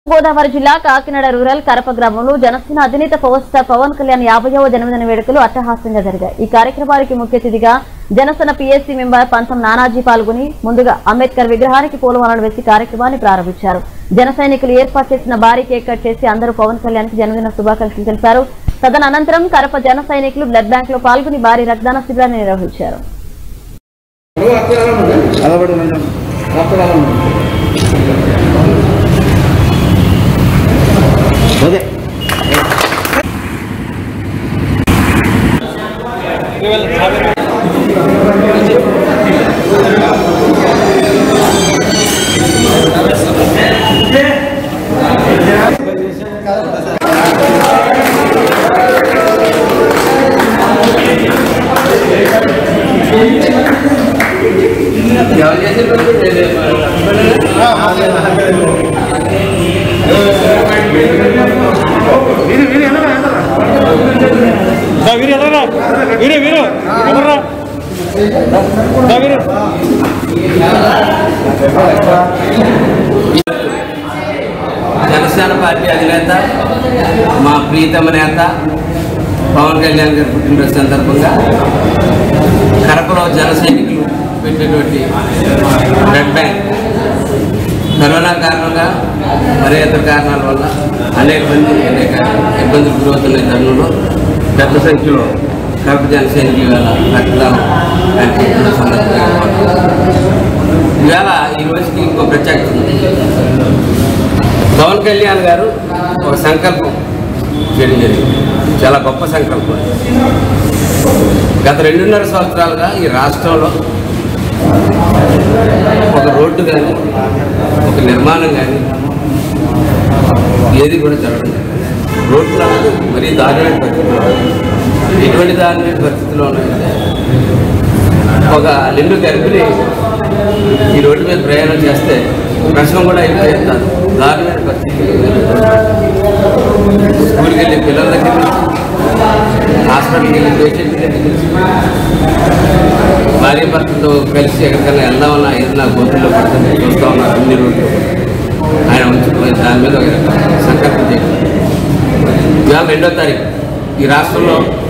గోదావరి జిల్లా కాకినాడ రూరల్ కరప గ్రామంలో జనసేన అధినేత పవర్ స్టార్ పవన్ కళ్యాణ్ యాభైవ జన్మదిన వేడుకలు అట్టహాస్యంగా జరిగాయి ఈ కార్యక్రమానికి ముఖ్య అతిథిగా జనసేన పీఎస్సీ మెంబర్ పంతం నానాజీ పాల్గొని ముందుగా అంబేద్కర్ విగ్రహానికి పూలమాలలు వేసి కార్యక్రమాన్ని ప్రారంభించారు జన సైనికులు ఏర్పాటు చేసిన భారీ కేక్ కట్ చేసి అందరూ పవన్ కళ్యాణ్ కి జన్మదిన శుభాకాంక్షలు తెలిపారు తదనంతరం కరప జన సైనికులు బ్లడ్ బ్యాంక్ లో పాల్గొని భారీ రక్తదాన శిబిరాన్ని నిర్వహించారు అలవాటు ఉన్నాం ఓకే దా వీరు ఎదరా వీరే వీరు ఎదరా దా వీరు జనసేన పార్టీ అధినేత మా ప్రీతమ నేత పవన్ కళ్యాణ్ గారి పుట్టినరోజు సందర్భంగా కడపలో జన సైనికులు పెట్టినటువంటి బ్లడ్ బ్యాంక్ కరోనా కారణంగా మరి ఇతర కారణాల వల్ల అనేక మంది అనేక ఇబ్బందులు గురవుతున్న ఈ తరుణంలో పెద్ద సంఖ్యలో కడప జన సైనికులు ఇవాళ రక్తదానం బ్యాంక్ పుట్టినరోజు సందర్భంగా ఇవాళ ఈ రోజుకి ఇంకో ప్రత్యేకత ఉంది పవన్ కళ్యాణ్ గారు ఒక సంకల్పం చేయడం జరిగింది చాలా గొప్ప సంకల్పం గత రెండున్నర సంవత్సరాలుగా ఈ రాష్ట్రంలో ఒక రోడ్డు కానీ ఒక నిర్మాణం కానీ ఏది కూడా జరగడం లేదు. రోడ్లు అన్నది మరీ దారుణమైన పరిస్థితిలో ఉన్నాయి. ఎటువంటి దారుణమైన పరిస్థితిలో ఉన్నాయంటే ఒక నిండు గర్భిణి ఈ రోడ్డు మీద ప్రయాణం చేస్తే ప్రశ్న కూడా అయిపోయేంత దారుణమైన పరిస్థితి స్కూల్కి వెళ్ళే పిల్లల దగ్గర నుంచి హాస్పిటల్కి వెళ్ళే పేషెంట్ దగ్గర నుంచి భార్య భర్తతో కలిసి ఎక్కడికైనా వెళ్దామన్నా ఏదైనా గోతుల్లో పడుతుంది చూస్తూ ఉన్నారు అన్ని రోడ్లు ఆయన ఉంచుకుని దాని మీద ఒక సంకల్పం చేశారు ఇవాళ రెండో తారీఖు ఈ రాష్ట్రంలో